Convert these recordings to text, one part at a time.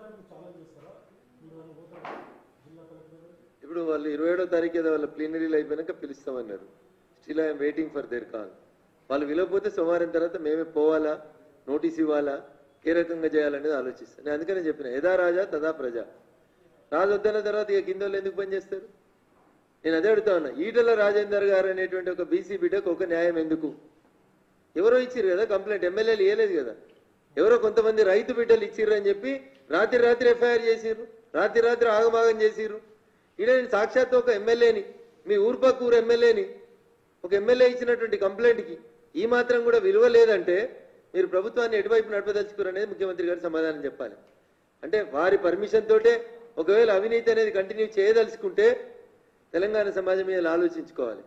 తారీఖు ఛాలెంజ్ చేస్తారా మీరు ఏమైనా పోతారా జిల్లా కలెక్టర్ గారు ఇప్పుడు వాళ్ళు ఇరవై ఏడో తారీఖు ఏదో వాళ్ళ ప్లీనరీలు అయిపోయినాక పిలుస్తామన్నారు still I'm waiting for their call వాళ్ళు విలవపోతే సోమవారం తర్వాత మేమే పోవాలా నోటీస్ ఇవ్వాలా ఏ రకంగా చేయాలనేది ఆలోచిస్తాను నేను అందుకనే చెప్పిన యథా రాజా తదా ప్రజ రాజు వద్దన్న తర్వాత ఇక కింద వాళ్ళు ఎందుకు పనిచేస్తారు నేను అదే అడుగుతా ఉన్నా ఈటల రాజేందర్ గారు అనేటువంటి ఒక బీసీ బిడ్డకు ఒక న్యాయం ఎందుకు ఎవరో ఇచ్చిర్రు కదా కంప్లైంట్ ఎమ్మెల్యేలు ఇవ్వలేదు కదా ఎవరో కొంతమంది రైతు బిడ్డలు ఇచ్చిర్రు అని చెప్పి రాత్రి రాత్రి ఎఫ్ఐఆర్ చేసిర్రు రాత్రి రాత్రి ఆగమాగం చేసిర్రు ఈడ నేను సాక్షాత్ ఒక ఎమ్మెల్యేని మీ ఊరు పక్క ఊరు ఎమ్మెల్యేని ఒక ఎమ్మెల్యే ఇచ్చినటువంటి కంప్లైంట్కి ఈ మాత్రం కూడా విలువ లేదంటే మీరు ప్రభుత్వాన్ని ఎటువైపు నడపదలుచుకోరు అనేది ముఖ్యమంత్రి గారు సమాధానం చెప్పాలి అంటే వారి పర్మిషన్ తోటే ఒకవేళ అవినీతి అనేది కంటిన్యూ చేయదలుచుకుంటే తెలంగాణ సమాజం మీద ఆలోచించుకోవాలి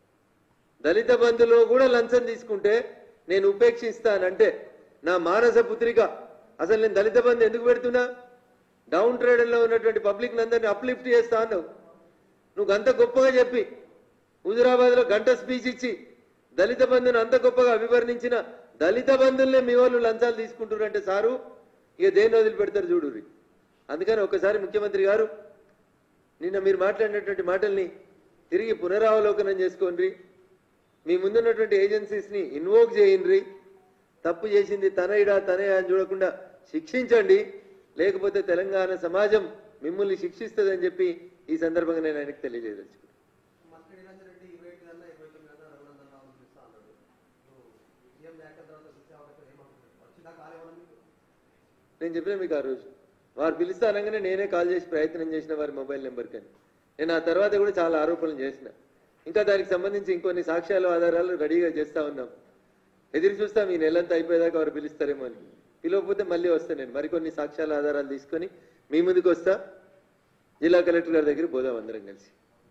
దళిత బంధులో కూడా లంచం తీసుకుంటే నేను ఉపేక్షిస్తానంటే నా మానస పుత్రిక అసలు నేను దళిత బంధు ఎందుకు పెడుతున్నా డౌన్ ట్రేడర్లో ఉన్నటువంటి పబ్లిక్ అందరినీ అప్లిఫ్ట్ చేస్తా అన్నావు నువ్వు అంత గొప్పగా చెప్పి హుజురాబాద్లో గంట స్పీచ్ ఇచ్చి దళిత బంధుని అంత గొప్పగా అభివర్ణించిన దళిత బంధువులనే మీ వాళ్ళు లంచాలు తీసుకుంటున్నారంటే సారు ఇక దేన్ని వదిలిపెడతారు చూడుర్రి అందుకని ఒకసారి ముఖ్యమంత్రి గారు నిన్న మీరు మాట్లాడినటువంటి మాటల్ని తిరిగి పునరావలోకనం చేసుకోండి మీ ముందున్నటువంటి ఏజెన్సీస్ని ఇన్వోక్ చేయండి తప్పు చేసింది తనయిడా తనయా అని చూడకుండా శిక్షించండి లేకపోతే తెలంగాణ సమాజం మిమ్మల్ని శిక్షిస్తుందని చెప్పి ఈ సందర్భంగా నేను ఆయనకు తెలియజేయదలుచుకున్నాను మస్కడి నిరంజన్ రెడ్డి ఇరవై ఐదు గంటల ఇరవై తొమ్మిది గంటల రఘునందన్ రావు పిలుస్తా అన్నాడు నువ్వు సీఎం లేక తర్వాత శిక్ష అవకాశం ఏమనుకుంటున్నావు వచ్చిందా కాలేమని మీకు నేను చెప్పిన మీకు ఆ రోజు వారు పిలిస్తే అనగానే నేనే కాల్ చేసి ప్రయత్నం చేసిన వారి మొబైల్ నెంబర్ కానీ నేను ఆ తర్వాత కూడా చాలా ఆరోపణలు చేసిన ఇంకా దానికి సంబంధించి ఇంకొన్ని సాక్ష్యాలు ఆధారాలు రెడీగా చేస్తా ఉన్నాం ఎదురు చూస్తాం ఈ నెలంతా అయిపోయేదాకా వారు పిలుస్తారేమో అని పిలవకపోతే మళ్ళీ వస్తాను నేను మరికొన్ని సాక్ష్యాల ఆధారాలు తీసుకొని మీ ముందుకు వస్తా జిల్లా కలెక్టర్ గారి దగ్గర పోదాం అందరం కలిసి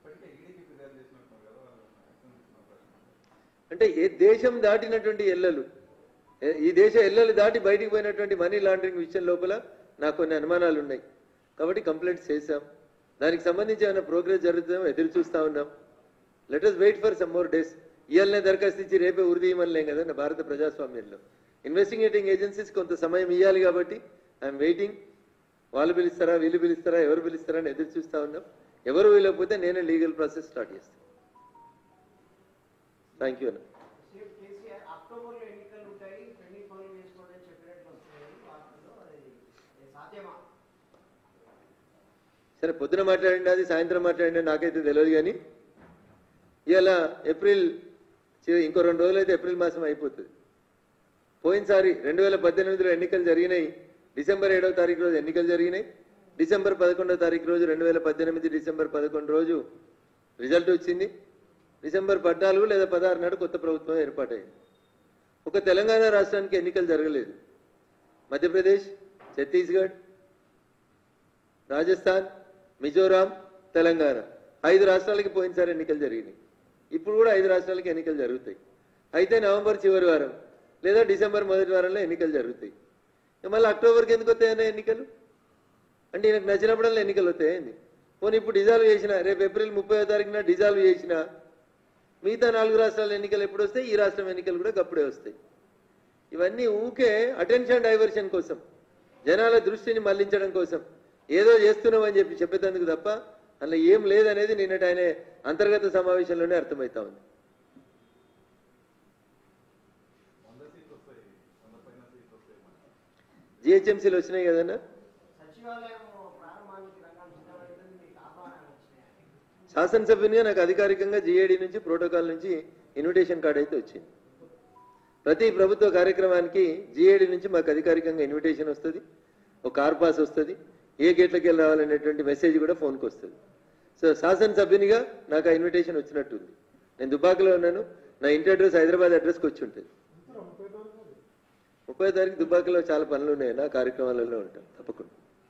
అంటే ఏ దేశం దాటినటువంటి ఎల్లలు ఏ- ఈ దేశ ఎల్లలు దాటి బయటికి పోయినటువంటి మనీ లాండరింగ్ విషయం లోపల నాకు కొన్ని అనుమానాలు ఉన్నాయి కాబట్టి కంప్లైంట్స్ చేశాం దానికి సంబంధించి ఏమైనా ప్రోగ్రెస్ జరుగుతుందో ఎదురు చూస్తా ఉన్నాం let us wait for some more days ఇవాళనే దరఖాస్తు ఇచ్చి రేపే ఉరిదీయమనిలేం కదా నా భారత ప్రజాస్వామ్యంలో ఇన్వెస్టిగేటింగ్ ఏజెన్సీస్ కొంత సమయం ఇవ్వాలి కాబట్టి ఐఎమ్ వెయిటింగ్ వాళ్ళు పిలుస్తారా వీళ్ళు పిలుస్తారా ఎవరు పిలుస్తారా అని ఎదురు చూస్తా ఉన్నాం ఎవరు వీలకపోతే నేనే లీగల్ ప్రాసెస్ స్టార్ట్ చేస్తాను థ్యాంక్ యూ అన్న సీఎం కేసీఆర్ అక్టోబర్లో ఎన్నికలు ఉంటాయి పెండింగ్ పనులు చేసుకోండి అని చెప్పినట్లు వస్తున్నాయి వార్తల్లో అది అది సాధ్యమా సరే పొద్దున మాట్లాడండి అది సాయంత్రం మాట్లాడండి నాకైతే తెలియదు కానీ ఇవాళ ఏప్రిల్ చి- ఇంకో రెండు రోజులు అయితే ఏప్రిల్ మాసం అయిపోతుంది పోయినసారి రెండు వేల పద్దెనిమిదిలో ఎన్నికలు జరిగినాయి డిసెంబర్ ఏడవ తారీఖు రోజు ఎన్నికలు జరిగినాయి డిసెంబర్ పదకొండవ తారీఖు రోజు రెండు వేల పద్దెనిమిది డిసెంబర్ పదకొండు రోజు రిజల్ట్ వచ్చింది డిసెంబర్ పద్నాలుగు లేదా పదహారు నాడు కొత్త ప్రభుత్వం ఏర్పాటైంది ఒక తెలంగాణ రాష్ట్రానికి ఎన్నికలు జరగలేదు మధ్యప్రదేశ్ ఛత్తీస్గఢ్ రాజస్థాన్ మిజోరాం తెలంగాణ ఐదు రాష్ట్రాలకి పోయినసారి ఎన్నికలు జరిగినాయి ఇప్పుడు కూడా ఐదు రాష్ట్రాలకి ఎన్నికలు జరుగుతాయి అయితే నవంబర్ చివరి వారం లేదా డిసెంబర్ మొదటి వారంలో ఎన్నికలు జరుగుతాయి ఇక మళ్ళీ అక్టోబర్కి ఎందుకు వస్తాయన్న ఎన్నికలు అంటే ఈయనకు నచ్చినప్పుడల్లా ఎన్నికలు వస్తాయండి పోనీ ఇప్పుడు డిజాల్వ్ చేసిన రేపు ఏప్రిల్ ముప్పై తారీఖున డిజాల్వ్ చేసిన మిగతా నాలుగు రాష్ట్రాల ఎన్నికలు ఎప్పుడు వస్తాయి ఈ రాష్ట్రం ఎన్నికలు కూడా అప్పుడే వస్తాయి ఇవన్నీ ఊకే అటెన్షన్ డైవర్షన్ కోసం జనాల దృష్టిని మళ్లించడం కోసం ఏదో చేస్తున్నాం అని చెప్పి చెప్పేందుకు తప్ప అందులో ఏం లేదనేది నిన్నటి ఆయన అంతర్గత సమావేశంలోనే అర్థమవుతా ఉంది జిహెచ్ఎంసీలు వచ్చినాయి కదన్నా సచివాలయం ప్రారంభానికి రంగం సిద్ధమైందని మీకు ఆహ్వానాలు వచ్చినాయి శాసనసభ్యునిగా నాకు అధికారికంగా జిఏడి నుంచి ప్రోటోకాల్ నుంచి ఇన్విటేషన్ కార్డ్ అయితే వచ్చింది ప్రతి ప్రభుత్వ కార్యక్రమానికి జిఏడి నుంచి మాకు అధికారికంగా ఇన్విటేషన్ వస్తుంది ఒక కార్ పాస్ వస్తుంది ఏ గేట్లకి వెళ్ళి రావాలనేటువంటి మెసేజ్ కూడా ఫోన్కి వస్తుంది సో శాసనసభ్యునిగా నాకు ఆ ఇన్విటేషన్ వచ్చినట్టుంది నేను దుబాకలో ఉన్నాను నా ఇంటి అడ్రస్ హైదరాబాద్ అడ్రస్కి వచ్చి ఉంటుంది ఉంటారా ముప్పై తారీఖు నాడు? ముప్పై తారీఖు దుబాకలో చాలా పనులు ఉన్నాయి నా కార్యక్రమాలలో ఉంటాను తప్పకుండా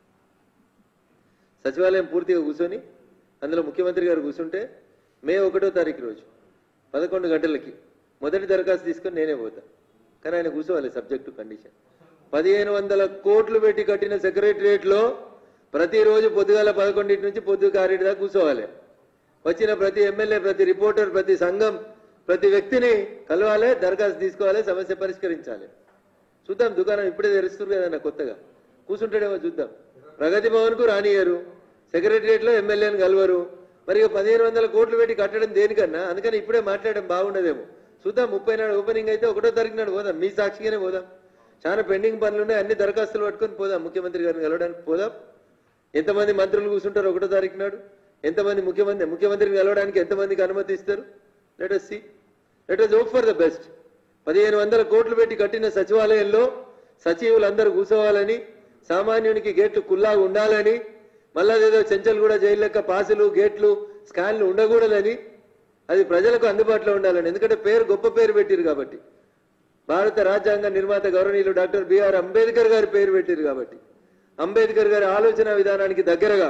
సచివాలయం పూర్తిగా కూర్చొని అందులో ముఖ్యమంత్రి గారు కూర్చుంటే మే ఒకటో తారీఖు రోజు పదకొండు గంటలకి మొదటి దరఖాస్తు తీసుకొని నేనే పోతా కానీ ఆయన కూర్చోవాలి సబ్జెక్టు కండిషన్ పదిహేను వందల కోట్లు పెట్టి కట్టిన సెక్రటరియట్లో ప్రతిరోజు పొద్దుగాల పదకొండింటి నుంచి పొద్దుగా ఆరింటి దాకా కూర్చోవాలి వచ్చిన ప్రతి ఎమ్మెల్యే ప్రతి రిపోర్టర్ ప్రతి సంఘం ప్రతి వ్యక్తిని కలవాలి దరఖాస్తు తీసుకోవాలి సమస్య పరిష్కరించాలి చూద్దాం దుకాణం ఇప్పుడే తెరుస్తుంది కదన్న కొత్తగా కూర్చుంటాడేమో చూద్దాం ఇరవై ప్రగతి భవన్కు రానియరు సెక్రటరియట్లో ఎమ్మెల్యేని కలవరు మరి ఇక పదిహేను వందల కోట్లు పెట్టి కట్టడం దేనికన్నా అందుకని ఇప్పుడే మాట్లాడడం బాగుండదేమో చూద్దాం ముప్పై నాడు ఓపెనింగ్ అయితే ఒకటో తారీఖు నాడు పోదాం మీ సాక్షిగానే పోదాం చాలా పెండింగ్ పనులు ఉన్నాయి అన్ని దరఖాస్తులు పట్టుకొని పోదాం ముఖ్యమంత్రి గారిని కలవడానికి పోదాం ఎంతమంది మంత్రులు కూర్చుంటారు ఒకటో తారీఖు నాడు ఎంతమంది ముఖ్యమంత్రి ముఖ్యమంత్రిని కలవడానికి ఎంతమందికి అనుమతి ఇస్తారు let us see let us hope for the best పదిహేను వందల కోట్లు పెట్టి కట్టిన సచివాలయంలో సచివులు అందరూ కూర్చోవాలని సామాన్యునికి గేట్లు కుల్లాగా ఉండాలని మళ్ళా ఏదో చెంచల్ కూడా జైలు లెక్క పాసులు గేట్లు స్కాన్లు ఉండకూడదని అది ప్రజలకు అందుబాటులో ఉండాలని ఎందుకంటే పేరు గొప్ప పేరు పెట్టిరు కాబట్టి భారత రాజ్యాంగ నిర్మాత గౌరవనీయులు డాక్టర్ బిఆర్ అంబేద్కర్ గారి పేరు పెట్టిరు కాబట్టి అంబేద్కర్ గారి ఆలోచన విధానానికి దగ్గరగా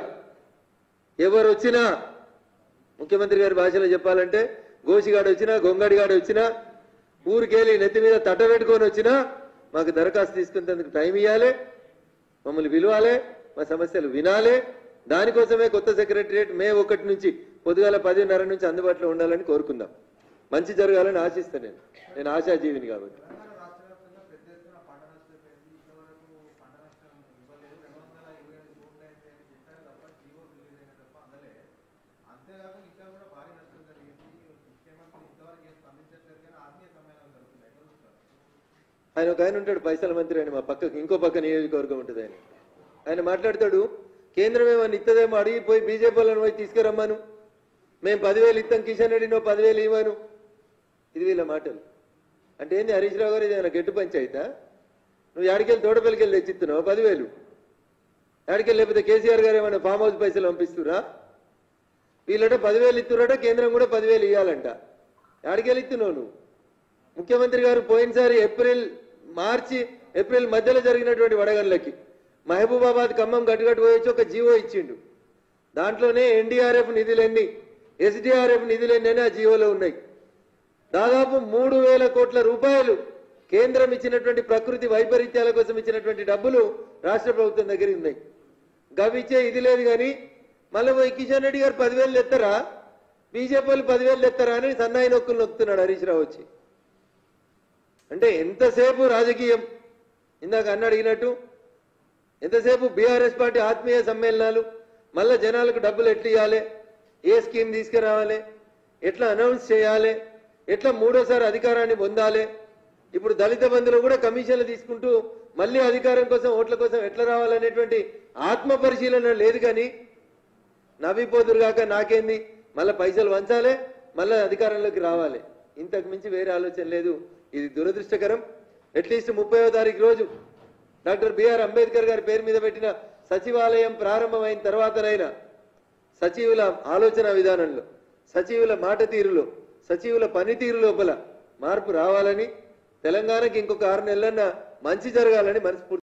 ఎవరు వచ్చినా ముఖ్యమంత్రి గారి భాషలో చెప్పాలంటే గోసిగాడు వచ్చినా గొంగడిగాడు వచ్చినా ఊరికెళ్ళి నెత్తి మీద తట్ట పెట్టుకొని వచ్చినా మాకు దరఖాస్తు తీసుకునేందుకు టైం ఇవ్వాలి మమ్మల్ని పిలవాలి మా సమస్యలు వినాలి దానికోసమే కొత్త సెక్రటరియట్ మే ఒకటి నుంచి పొద్దుగాల పదిన్నర నుంచి అందుబాటులో ఉండాలని కోరుకుందాం మంచి జరగాలని ఆశిస్తాను నేను నేను ఆశాజీవిని కాబట్టి తెలంగాణ రాష్ట్ర వ్యాప్తంగా పెద్ద ఎత్తున పంట నష్టం పోయింది ఇంతవరకు పంట నష్టం ఇవ్వలేదు రెండు వందల ఇరవై ఐదు కోట్లు అయితే అని చెప్పారు తప్ప జీవో రిలీజ్ అయిన తప్ప అందలే అంతేకాకుండా ఇంకా కూడా భారీ నష్టం జరిగింది ముఖ్యమంత్రి ఇంతవరకు ఏం స్పందించట్లేదు కానీ ఆత్మీయ సమ్మేళనం జరుగుతుంది ఎట్లా చూస్తారు ఆయన ఒక ఆయన ఉంటాడు పైసల మంత్రి అని మా పక్కకు ఇంకో పక్క నియోజకవర్గం ఉంటుంది ఆయన ఆయన మాట్లాడతాడు కేంద్రం ఏమన్నా ఇత్తదేమో అడిగి పోయి బీజేపీ వాళ్ళని పోయి తీసుకురమ్మాను మేము పదివేలు ఇస్తాం కిషన్ రెడ్డి నువ్వు పదివేలు ఇవ్వను ఇది వీళ్ళ మాటలు అంటే ఏంది హరీష్ రావు గారు ఇది ఏమైనా గెట్టు పంచాయితా నువ్వు యాడికెళ్ళి తోటపల్లికెళ్ళి తెచ్చిస్తున్నావు పదివేలు యాడికెళ్ళి లేకపోతే కేసీఆర్ గారు ఏమైనా ఫామ్ హౌస్ పైసలు పంపిస్తురా వీళ్ళట పదివేలు ఇస్తున్నట కేంద్రం కూడా పదివేలు ఇవ్వాలంట యాడికెళ్ళి ఇస్తున్నావు నువ్వు ముఖ్యమంత్రి గారు పోయినసారి ఏప్రిల్ మార్చి ఏప్రిల్ మధ్యలో జరిగినటువంటి వడగళ్ళకి మహబూబాబాద్ ఖమ్మం గట్టుగట్టు పోయొచ్చి ఒక జీవో ఇచ్చిండు దాంట్లోనే ఎన్డీఆర్ఎఫ్ నిధులన్నీ ఎస్డీఆర్ఎఫ్ నిధులన్నీ అని ఆ జీవోలో ఉన్నాయి దాదాపు మూడు వేల కోట్ల రూపాయలు కేంద్రం ఇచ్చినటువంటి ప్రకృతి వైపరీత్యాల కోసం ఇచ్చినటువంటి డబ్బులు రాష్ట్ర ప్రభుత్వం దగ్గర ఉన్నాయి గవిచ్చే ఇది లేదు కానీ మళ్ళీ పోయి కిషన్ రెడ్డి గారు పదివేలు ఎత్తరా బీజేపీ వాళ్ళు పదివేలు ఎత్తరా అని సన్నాయి నొక్కులు నొక్కుతున్నాడు హరీష్ రావు వచ్చి అంటే ఎంతసేపు రాజకీయం ఇందాక అన్న అడిగినట్టు ఎంతసేపు బీఆర్ఎస్ పార్టీ ఆత్మీయ సమ్మేళనాలు మళ్ళా జనాలకు డబ్బులు ఎట్లా ఇవ్వాలి ఏ స్కీమ్ తీసుకురావాలి ఎట్లా అనౌన్స్ చేయాలి ఎట్లా మూడోసారి అధికారాన్ని పొందాలి ఇప్పుడు దళిత బంధువులు కూడా కమిషన్లు తీసుకుంటూ మళ్ళీ అధికారం కోసం ఓట్ల కోసం ఎట్లా రావాలనేటువంటి ఆత్మ పరిశీలన లేదు కానీ నవ్విపోతురు కాక నాకేంది మళ్ళీ పైసలు వంచాలి మళ్ళీ అధికారంలోకి రావాలి ఇంతకు మించి వేరే ఆలోచన లేదు ఇది దురదృష్టకరం అట్లీస్ట్ ముప్పైవ తారీఖు రోజు డాక్టర్ బిఆర్ అంబేద్కర్ గారి పేరు మీద పెట్టిన సచివాలయం ప్రారంభమైన తర్వాతనైనా సచివుల ఆలోచన విధానంలో సచివుల మాట తీరులో సచివుల పనితీరు లోపల మార్పు రావాలని తెలంగాణకి ఇంకొక ఆరు నెలలన్నా మంచి జరగాలని మనస్ఫూర్తి